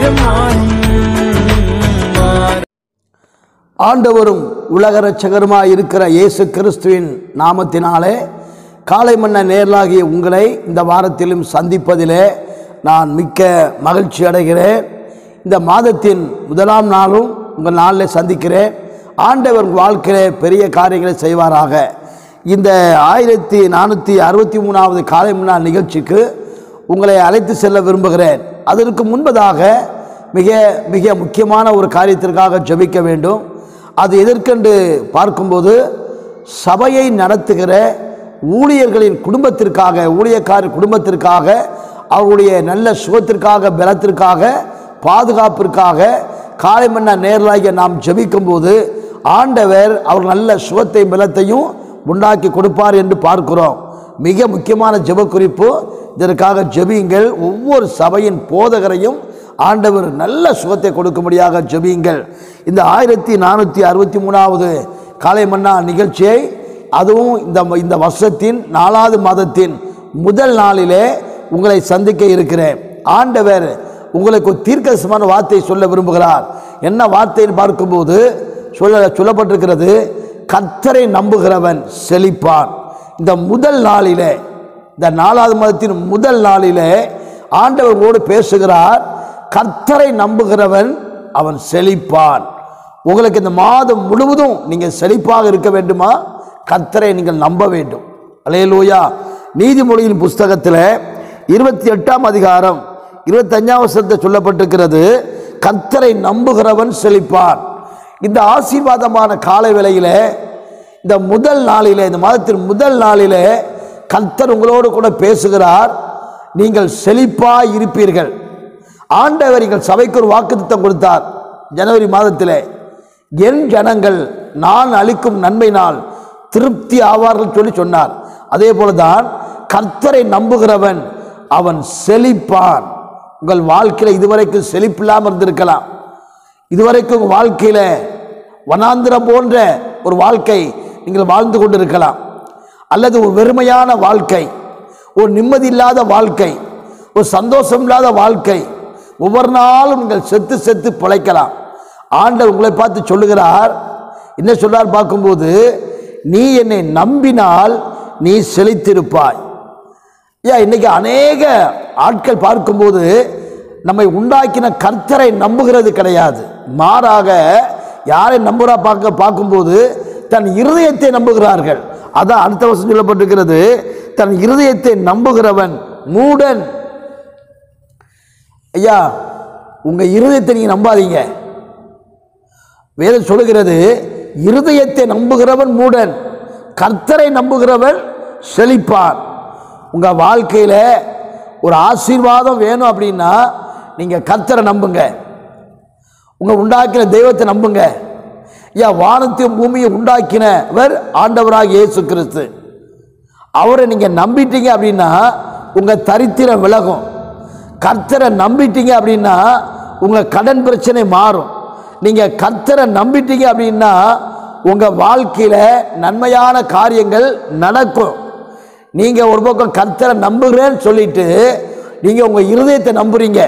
மாறும் மாறும் ஆண்டவரும் உலக இரட்சகருமாய் இருக்கிற இயேசு கிறிஸ்துவின் நாமத்தினாலே காலை மன்ன நேரலாகிய உங்களை இந்த வாரத்திலும் சந்திப்பதிலே நான் மிக்க மகிழ்ச்சி அடைகிறேன் இந்த மாதத்தின் முதலாம் நாளும் உங்கள் நாளில் சந்திக்கிறேன் ஆண்டவர் உங்கள் வாழ்க்கையிலே பெரிய காரியங்களை செய்வாராக இந்த ஆயிரத்தி நானூற்றி அறுபத்தி மூணாவது காலை முன்னாள் நிகழ்ச்சிக்கு உங்களை அழைத்து செல்ல விரும்புகிறேன் அதற்கு முன்பதாக மிக மிக முக்கியமான ஒரு காரியத்திற்காக ஜெபிக்க வேண்டும் அது எதற்கென்று பார்க்கும்போது சபையை நடத்துகிற ஊழியர்களின் குடும்பத்திற்காக ஊழியக்கார குடும்பத்திற்காக அவருடைய நல்ல சுகத்திற்காக பலத்திற்காக பாதுகாப்பிற்காக காலை மன்ன நேரலாகிய நாம் ஜெபிக்கும்போது ஆண்டவர் அவர் நல்ல சுகத்தை பலத்தையும் உண்டாக்கி கொடுப்பார் என்று பார்க்கிறோம் மிக முக்கியமான ஜெப குறிப்பு இதற்காக ஜெபியுங்கள் ஒவ்வொரு சபையின் போதகரையும் ஆண்டவர் நல்ல சுகத்தை கொடுக்கும்படியாக ஜெபியுங்கள் இந்த ஆயிரத்தி நானூற்றி அறுபத்தி மூணாவது காலை மன்னா நிகழ்ச்சியை அதுவும் இந்த இந்த வருஷத்தின் நாலாவது மாதத்தின் முதல் நாளிலே உங்களை சந்திக்க இருக்கிறேன் ஆண்டவர் உங்களுக்கு ஒரு தீர்க்கதரிசனமான வார்த்தை சொல்ல விரும்புகிறார் என்ன வார்த்தைன்னு பார்க்கும்போது சொல்ல சொல்லப்பட்டிருக்கிறது கர்த்தரை நம்புகிறவன் செழிப்பான் இந்த முதல் நாளிலே இந்த நாலாவது மாதத்தின் முதல் நாளிலே ஆண்டவர்களோடு பேசுகிறார் கர்த்தரை நம்புகிறவன் அவன் செழிப்பான் உங்களுக்கு இந்த மாதம் முழுவதும் நீங்கள் செழிப்பாக இருக்க வேண்டுமா கர்த்தரை நீங்கள் நம்ப வேண்டும் அலையலூயா நீதிமொழியின் புஸ்தகத்தில் இருபத்தி எட்டாம் அதிகாரம் இருபத்தஞ்சாம் வருஷத்தை சொல்லப்பட்டிருக்கிறது கர்த்தரை நம்புகிறவன் செழிப்பான் இந்த ஆசீர்வாதமான காலை வேளையிலே இந்த முதல் நாளிலே இந்த மாதத்தின் முதல் நாளிலே கர்த்தர் உங்களோடு கூட பேசுகிறார் நீங்கள் செழிப்பாய் இருப்பீர்கள் ஆண்டவர் எங்கள் சபைக்கு ஒரு வாக்குத்தத்தம் கொடுத்தார் ஜனவரி மாதத்திலே என் ஜனங்கள் நான் அளிக்கும் நன்மையினால் திருப்தி ஆவார்கள் சொல்லி சொன்னார் அதே போலதான் கர்த்தரை நம்புகிறவன் அவன் செழிப்பான் உங்கள் வாழ்க்கையில் இதுவரைக்கும் செழிப்பில்லாமல் இருந்திருக்கலாம் இதுவரைக்கும் உங்கள் வாழ்க்கையில் வனாந்திரம் போன்ற ஒரு வாழ்க்கை நீங்கள் வாழ்ந்து கொண்டிருக்கலாம் அல்லது ஒரு வெறுமையான வாழ்க்கை ஒரு நிம்மதி இல்லாத வாழ்க்கை ஒரு சந்தோஷம் இல்லாத வாழ்க்கை ஒவ்வொரு நாளும் நீங்கள் செத்து செத்து பிழைக்கலாம் ஆண்டவர் உங்களை பார்த்து சொல்லுகிறார் என்ன சொல்றார் பார்க்கும்போது நீ என்னை நம்பினால் நீ செழித்திருப்பாய் ஏன் இன்னைக்கு அநேக ஆட்கள் பார்க்கும்போது நம்மை உண்டாக்கின கர்த்தரை நம்புகிறது கிடையாது மாறாக யாரை நம்புறா பார்க்க பார்க்கும்போது தன் இருதயத்தை நம்புகிறார்கள் அதான் அடுத்த வருஷம் சொல்லப்பட்டிருக்கிறது தன் இருதயத்தை நம்புகிறவன் மூடன் ஐயா உங்க இருதயத்தை நீங்க நம்பாதீங்க வேதம் சொல்லுகிறது இருதயத்தை நம்புகிறவன் மூடன் கர்த்தரை நம்புகிறவன் செழிப்பான் உங்க வாழ்க்கையில ஒரு ஆசீர்வாதம் வேணும் அப்படின்னா நீங்க கர்த்தரை நம்புங்க உங்க உண்டாக்கின தெய்வத்தை நம்புங்க ஐயா வானத்தையும் பூமியை உண்டாக்கினவர் ஆண்டவராக இயேசு கிறிஸ்து அவரை நீங்க நம்பிட்டீங்க அப்படின்னா உங்க தரித்திரம் விலகும் கர்த்தரை நம்பிட்டீங்க அப்படின்னா உங்க கடன் பிரச்சனை மாறும் நீங்க கர்த்தரை நம்பிட்டீங்க அப்படின்னா உங்க வாழ்க்கையில நன்மையான காரியங்கள் நடக்கும் நீங்க ஒரு பக்கம் கர்த்தரை நம்புகிறேன்னு சொல்லிட்டு நீங்க உங்க இருதயத்தை நம்புறீங்க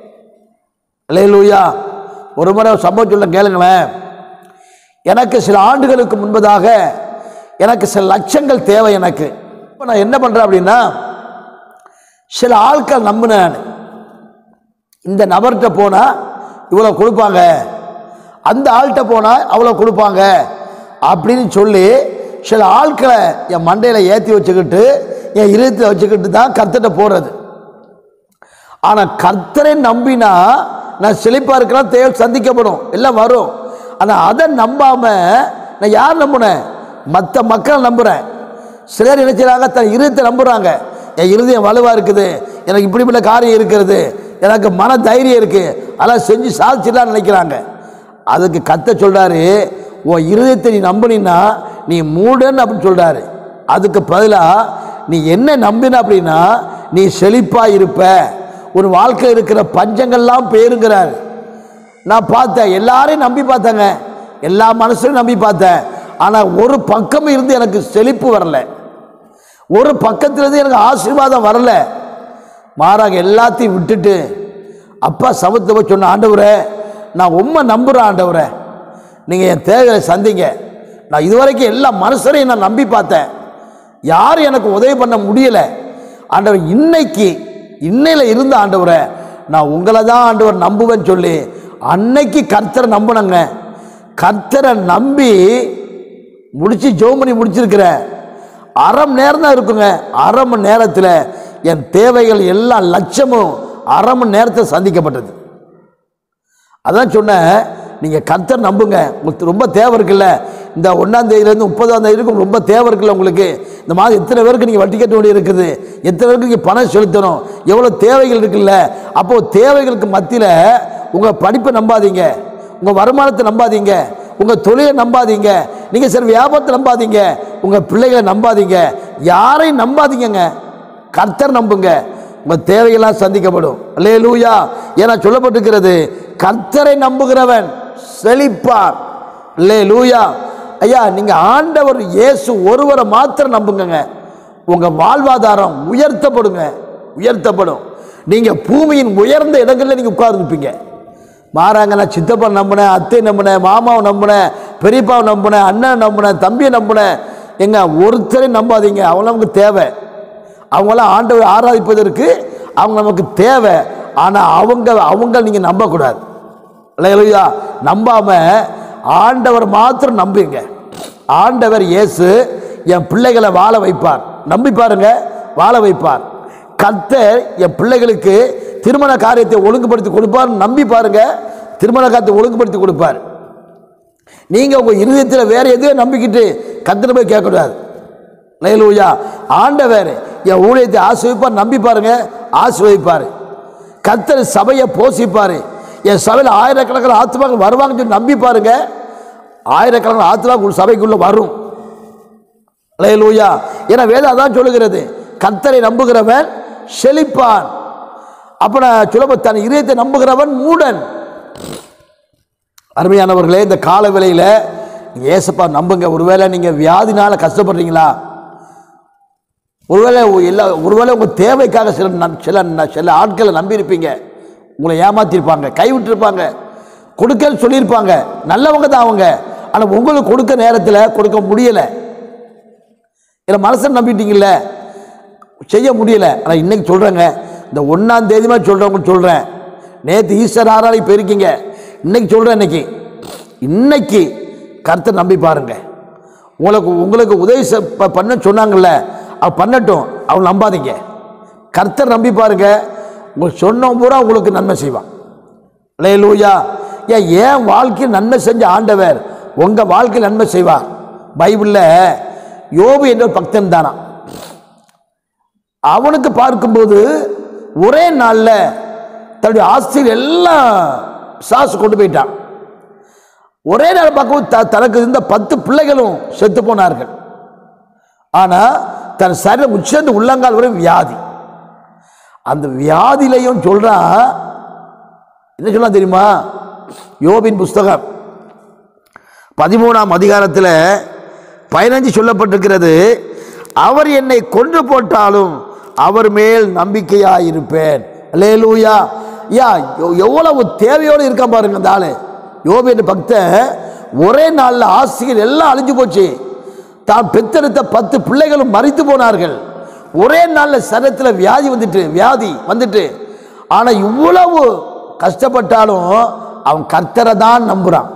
அல்லேலூயா ஒரு முறை ஒரு சம்பவம் சொல்ல கேளுங்களேன் எனக்கு சில ஆண்டுகளுக்கு முன்பதாக எனக்கு சில லட்சங்கள் தேவை எனக்கு இப்போ நான் என்ன பண்ணுறேன் அப்படின்னா சில ஆட்கள் நம்பினேன் நான். இந்த நபர்கிட்ட போனால் இவ்வளோ கொடுப்பாங்க அந்த ஆள்கிட்ட போனால் அவ்வளோ கொடுப்பாங்க அப்படின்னு சொல்லி சில ஆட்களை என் மண்டையில் ஏற்றி வச்சுக்கிட்டு என் இருதயத்தில் வச்சுக்கிட்டு தான் கர்த்தட்ட போகிறது ஆனால் கர்த்தரை நம்பினா நான் செழிப்பாக இருக்கலாம் தேவை சந்திக்கப்படும் எல்லாம் வரும் ஆனால் அதை நம்பாம நான் யார் நம்பினேன் மற்ற மக்களை நம்புகிறேன் சிலர் நினைச்சாங்க தன் இருதயத்தை நம்புகிறாங்க என் இருதயம் வலுவாக இருக்குது எனக்கு இப்படிப்பட்ட காரியம் இருக்கிறது எனக்கு மன தைரியம் இருக்குது அதெல்லாம் செஞ்சு சாதிச்சிடலாம்னு நினைக்கிறாங்க அதுக்கு கத்த சொல்கிறாரு உன் இருதயத்தை நீ நம்பினா நீ மூடன் அப்படின்னு சொல்கிறாரு அதுக்கு பதிலாக நீ என்ன நம்பின அப்படின்னா நீ செழிப்பாக இருப்ப ஒரு வாழ்க்கையில் இருக்கிற பஞ்சங்கள்லாம் பேருங்கிறார் நான் பார்த்தேன் எல்லாரையும் நம்பி பார்த்தேங்க எல்லா மனசையும் நம்பி பார்த்தேன் ஆனால் ஒரு பக்கம் இருந்து எனக்கு செழிப்பு வரல ஒரு பக்கத்திலிருந்து எனக்கு ஆசீர்வாதம் வரல மாறாக எல்லாத்தையும் விட்டுட்டு அப்பா சமத்தை போய் சொன்ன ஆண்டவரே நான் உண்மை நம்புகிறேன் ஆண்டவரே நீங்கள் என் தேவையை சந்திங்க நான் இதுவரைக்கும் எல்லா மனுஷரையும் நான் நம்பி பார்த்தேன் யாரும் எனக்கு உதவி பண்ண முடியல ஆண்டவர் இன்னைக்கு இன்னையில இருந்த ஆண்டவரை நான் உங்களை தான் ஆண்டவர் நம்புவேன்னு சொல்லி அன்னைக்கு கர்த்தரை நம்பினங்க கர்த்தரை நம்பி முடிச்சு ஜெபம் பண்ணி முடிச்சிருக்கிறேன் அரை மணி நேரம் தான் இருக்குங்க அரை மணி நேரத்தில் என் தேவைகள் எல்லா லட்சமும் அரை மணி நேரத்தில் சந்திக்கப்பட்டது அதான் சொன்னேன் நீங்கள் கர்த்தர் நம்புங்க உங்களுக்கு ரொம்ப தேவை இருக்குல்ல இந்த ஒன்றாம் தேதியிலேருந்து முப்பதாம் தேதி வரைக்கும் ரொம்ப தேவை இருக்குல்ல உங்களுக்கு இந்த மாதிரி எத்தனை பேருக்கு நீங்கள் வட்டி கட்ட வேண்டி இருக்குது எத்தனை பேருக்கு நீங்கள் பணம் செலுத்தணும் எவ்வளோ தேவைகள் இருக்குல்ல அப்போது தேவைகளுக்கு மத்தியில் உங்கள் படிப்பை நம்பாதீங்க உங்கள் வருமானத்தை நம்பாதீங்க உங்கள் தொழிலை நம்பாதீங்க நீங்கள் சரி வியாபாரத்தை நம்பாதீங்க உங்கள் பிள்ளைகளை நம்பாதீங்க யாரையும் நம்பாதீங்கங்க கர்த்தர் நம்புங்க உங்கள் தேவையெல்லாம் சந்திக்கப்படும் அல்லே லூயா ஏன்னா சொல்லப்பட்டிருக்கிறது கர்த்தரை நம்புகிறவன் செழிப்பார் அல்லே லூயா ஐயா நீங்கள் ஆண்டவர் இயேசு ஒருவரை மாத்திரம் நம்புங்கங்க உங்கள் வாழ்வாதாரம் உயர்த்தப்படுங்க உயர்த்தப்படும் நீங்கள் பூமியின் உயர்ந்த இடங்களில் நீங்கள் உட்கார்ந்துருப்பீங்க மாறாங்க நான் சித்தப்பா நம்பினேன் அத்தை நம்பினேன் மாமாவை நம்பினேன் பெரியப்பாவை நம்பினேன் அண்ணன் நம்பினேன் தம்பியை நம்பினேன் எங்க ஒருத்தரையும் நம்பாதீங்க அவங்க நமக்கு தேவை அவங்களாம் ஆண்டவர் ஆராதிப்பதற்கு அவங்க நமக்கு தேவை ஆனால் அவங்க அவங்க நீங்கள் நம்பக்கூடாது இல்லையா நம்பாம ஆண்டவர் மாத்திரம் நம்புங்க ஆண்டவர் இயேசு என் பிள்ளைகளை வாழ வைப்பார் நம்பி பாருங்க வாழ வைப்பார் கர்த்தர் என் பிள்ளைகளுக்கு திருமண காரியத்தை ஒழுங்குபடுத்தி கொடுப்பார் நம்பி பாருங்க திருமண காரியத்தை ஒழுங்குபடுத்தி கொடுப்பார் நீங்க உங்க இருதயத்தில் வேற எதையும் நம்பிக்கிட்டு கர்த்தரை போய் கேட்கக்கூடாது லைலூயா ஆண்டவர் என் ஊழியத்தை ஆசிர்விப்பார் நம்பி பாருங்க ஆசிர்வதிப்பார் கர்த்தர் சபையை போஷிப்பார் என் சபையில் ஆயிரக்கணக்கில் ஆத்மாக்கள் வருவாங்கன்னு சொல்லி நம்பி பாருங்க ஆயிரக்கணக்கில் ஆத்மாக்கள் உங்கள் சபைக்குள்ள வரும் லைலூயா ஏன்னா வேதம் அதான் சொல்லுகிறது கர்த்தரை நம்புகிறவன் செழிப்பான் அப்ப நான் சுலப தன் இதயத்தை நம்புகிறவன் மூடன் அருமையானவர்களே இந்த கால வேளையில் நீங்கள் ஏசப்பா நம்புங்க ஒருவேளை நீங்கள் வியாதினால கஷ்டப்படுறீங்களா ஒருவேளை உ- எல்லா ஒருவேளை உங்கள் தேவைக்காக சில நம்- சில ந- சில ஆட்களை நம்பியிருப்பீங்க உங்களை ஏமாத்திருப்பாங்க கைவிட்டிருப்பாங்க கொடுக்கன்னு சொல்லியிருப்பாங்க நல்லவங்க தான் அவங்க ஆனால் உங்களுக்கு கொடுக்க நேரத்தில் கொடுக்க முடியலை இல்லை மனசை நம்பிட்டீங்கல்ல செய்ய முடியல ஆனால் இன்னைக்கு சொல்கிறேங்க இந்த ஒன்றாம் தேதிமா சொல்கிறவங்க சொல்கிறேன் நேற்று ஈஸ்டர் ஆறாளி போயிருக்கீங்க இன்னைக்கு சொல்கிறேன் இன்னைக்கு இன்னைக்கு கருத்தை நம்பி பாருங்க உங்களுக்கு உங்களுக்கு உதவி செ- ப- பண்ண சொன்னாங்கல்ல அவ பண்ணட்டும் அவங்க நம்பாதீங்க கர்த்தர் நம்பி பாருங்க உங்களுக்கு சொன்ன பூரா உங்களுக்கு நன்மை செய்வான் லேலூயா ஏன் ஏன் வாழ்க்கையில் நன்மை செஞ்ச ஆண்டவர் உங்கள் வாழ்க்கையில் நன்மை செய்வார் பைபிளில் யோபு என்ற ஒரு பக்தன் தானா அவனுக்கு பார்க்கும்போது ஒரே நாளில் தன்னுடைய ஆஸ்தியில் எல்லாம் சாசு கொண்டு போயிட்டான் ஒரே நாள் பார்க்கவும் த தனக்கு இருந்த பத்து பிள்ளைகளும் செத்து போனார்கள் ஆனால் தன் சரீரம் உச்சந்து உள்ளங்கால் வரை வியாதி அந்த வியாதியிலையும் சொல்றான் என்ன சொல்லலாம் தெரியுமா யோபின் புஸ்தகம் பதிமூணாம் அதிகாரத்தில் பதினஞ்சு சொல்லப்பட்டிருக்கிறது அவர் என்னை கொன்று போட்டாலும் அவர் மேல் நம்பிக்கையாயிருப்பேன் அல்லேலூயா யா எவ்- எவ்வளவு தேவையோடு இருக்கான் பாருங்க அந்த ஆளு யோபு என்ற பக்தன் ஒரே நாளில் ஆசிரியர் எல்லாம் அழிஞ்சு போச்சு தான் பெத்தெடுத்த பத்து பிள்ளைகளும் மறித்து போனார்கள் ஒரே நாளில் சரத்தில் வியாதி வந்துட்டு வியாதி வந்துட்டு ஆனால் இவ்வளவு கஷ்டப்பட்டாலும் அவன் கர்த்தரை தான் நம்புறான்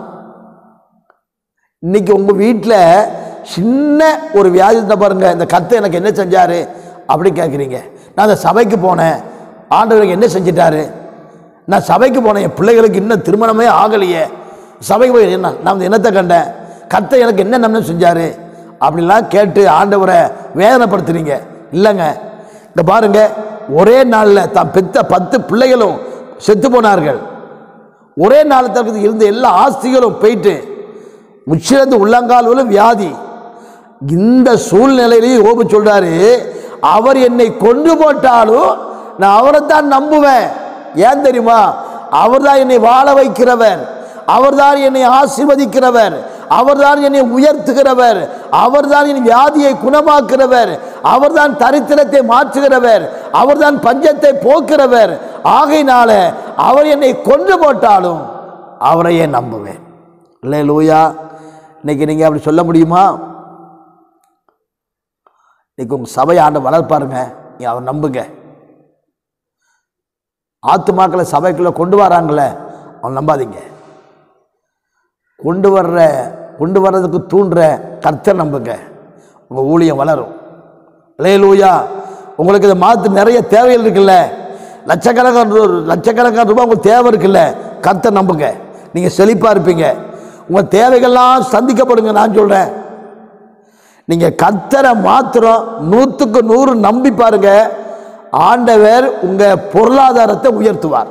இன்னைக்கு உங்கள் வீட்டில் சின்ன ஒரு வியாதி இருந்தா பாருங்க இந்த கத்தை எனக்கு என்ன செஞ்சாரு அப்படி கேட்குறீங்க நான் அந்த சபைக்கு போனேன் ஆண்டவருக்கு என்ன செஞ்சிட்டாரு நான் சபைக்கு போனேன் என் பிள்ளைகளுக்கு இன்னும் திருமணமே ஆகலையே சபைக்கு போய் என்ன நான் வந்து என்னத்தை கண்டேன் கத்தை எனக்கு என்ன நன்மை செஞ்சாரு அப்படிலாம் கேட்டு ஆண்டவரை வேதனைப்படுத்துறீங்க இல்லைங்க இந்த பாருங்க ஒரே நாளில் தான் பெத்த பத்து பிள்ளைகளும் செத்து போனார்கள் ஒரே நாளத்திற்கு இருந்த எல்லா ஆஸ்திகளும் போயிட்டு உச்சிலிருந்து உள்ளங்கால் வரை வியாதி இந்த சூழ்நிலையிலேயே ஓபு சொல்றாரு அவர் என்னை கொண்டு போட்டாலும் நான் அவரை தான் நம்புவேன் ஏன் தெரியுமா அவர்தான் என்னை வாழ வைக்கிறவர் அவர்தான் என்னை ஆசீர்வதிக்கிறவர் அவர்தான் என்னை உயர்த்துகிறவர் அவர்தான் என் வியாதியை குணமாக்குறவர் அவர்தான் தரித்திரத்தை மாற்றுகிறவர் அவர்தான் பஞ்சத்தை போக்குறவர் ஆகையினால அவர் என்னை கொன்று போட்டாலும் அவரையே நம்புவேன் இல்லை லூயா இன்னைக்கு நீங்கள் அப்படி சொல்ல முடியுமா இன்னைக்கு உங்கள் சபை ஆண்டு வளர்ப்பாருங்க நீ அவர் நம்புங்க ஆத்துமாக்களை சபைக்குள்ள கொண்டு வராங்களே அவன் நம்பாதீங்க கொண்டு வர்ற கொண்டு வர்றதுக்கு தூண்டுற கர்த்தர் நம்புங்க உங்கள் ஊழியம் வளரும் லேலூயா உங்களுக்கு இதை மாற்று நிறைய தேவைகள் இருக்குல்ல லட்சக்கணக்கான ரூ- லட்சக்கணக்கான ரூபாய் உங்களுக்கு தேவை இருக்குல்ல கர்த்தர் நம்புங்க நீங்கள் செழிப்பாக இருப்பீங்க உங்கள் தேவைகள்லாம் சந்திக்கப்படுங்க நான் சொல்கிறேன் நீங்கள் கர்த்தரை மாத்திரம் நூற்றுக்கு நூறு நம்பி பாருங்க ஆண்டவர் உங்கள் பொருளாதாரத்தை உயர்த்துவார்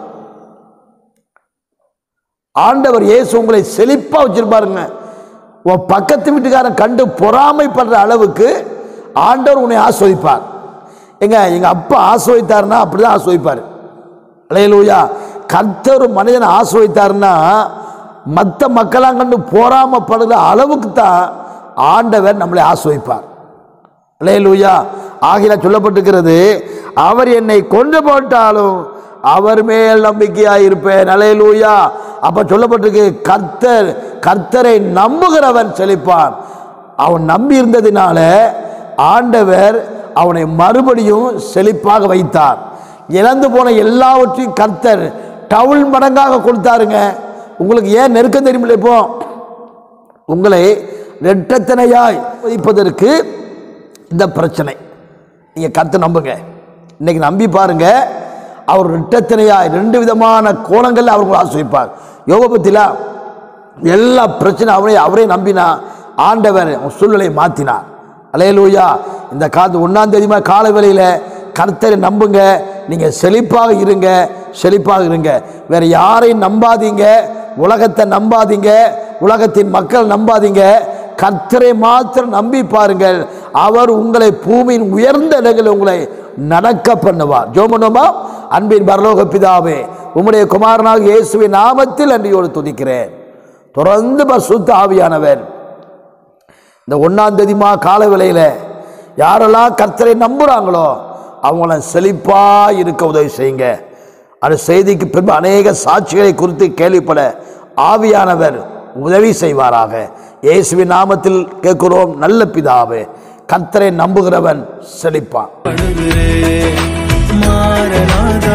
ஆண்டவர் இயேசு உங்களை செழிப்பா வச்சிருப்பாருங்க உன் பக்கத்து வீட்டுக்காரன் கண்டு பொறாமைப்படுற அளவுக்கு ஆண்டவர் உன்னை ஆஸ்வதிப்பார் எங்க எங்க அப்பா ஆஸ்வதித்தாருன்னா அப்படிதான் ஆஸ்வதிப்பார் அலையலூயா கர்த்தர் ஒரு மனிதனை ஆஸ்வதித்தாருன்னா மற்ற மக்களாம் கண்டு பொறாமப்படுற அளவுக்கு தான் ஆண்டவர் நம்மளை ஆஸ்வதிப்பார் அலையலூயா ஆகில சொல்லப்பட்டிருக்கிறது அவர் என்னை கொண்டு போட்டாலும் அவர் மேல் நம்பிக்கையாக இருப்பேன் அலையலூயா அப்ப சொல்லப்பட்டிருக்கு கர்த்தர் கர்த்தரை நம்புகிறவன் செழிப்பான் அவன் நம்பி இருந்ததினால ஆண்டவர் அவனை மறுபடியும் செழிப்பாக வைத்தார் இழந்து போன எல்லாவற்றையும் கர்த்தர் டவுல் மடங்காக கொடுத்தாருங்க உங்களுக்கு ஏன் நெருக்கம் தெரியுமில்ல இப்போ உங்களை ரெட்டத்தனையாய் வைப்பதற்கு இந்த பிரச்சனை நீங்கள் கருத்து நம்புங்க இன்னைக்கு நம்பி பாருங்க அவர் ரெட்டத்தனையாய் ரெண்டு விதமான கோணங்களில் அவர் உங்களை ஆசிரிப்பார் யோக பத்திலா எல்லா பிரச்சனை அவரே அவரே நம்பினா ஆண்டவர் அவன் சூழ்நிலையை மாற்றினார் அலையலூயா இந்த காலத்து ஒன்றாம் தேதி மாதிரி கால வேளையில் கர்த்தரை நம்புங்க நீங்கள் செழிப்பாக இருங்க செழிப்பாக இருங்க வேற யாரையும் நம்பாதீங்க உலகத்தை நம்பாதீங்க உலகத்தின் மக்கள் நம்பாதீங்க கர்த்தரை மாத்திரம் நம்பி பாருங்கள் அவர் உங்களை பூமியின் உயர்ந்த இடங்களில் உங்களை நடக்க பண்ணுவார் ஜோமனோமா அன்பின் பரலோக பிதாவே உம்முடைய குமாரனாக இயேசுவின் நாமத்தில் அன்றியோடு துதிக்கிறேன் தொடர்ந்து பசுத்த ஆவியானவர் இந்த ஒன்னாம் தேதிமா கால வேளையில யாரெல்லாம் கர்த்தரை நம்புறாங்களோ அவங்கள செழிப்பா இருக்க உதவி செய்யுங்க அந்த செய்திக்கு பின்பு அநேக சாட்சிகளை குறித்து கேள்விப்பட ஆவியானவர் உதவி செய்வாராக இயேசுவின் நாமத்தில் கேட்கிறோம் நல்ல பிதாவே கர்த்தரை நம்புகிறவன் செழிப்பான் அழுகிறேன் மாறனாதா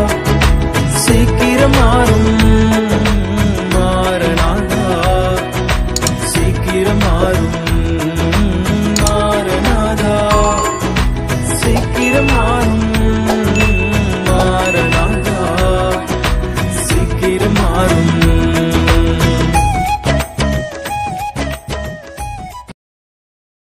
சீக்கிரம் மாறும் மாறனாதா சீக்கிரம் மாறும்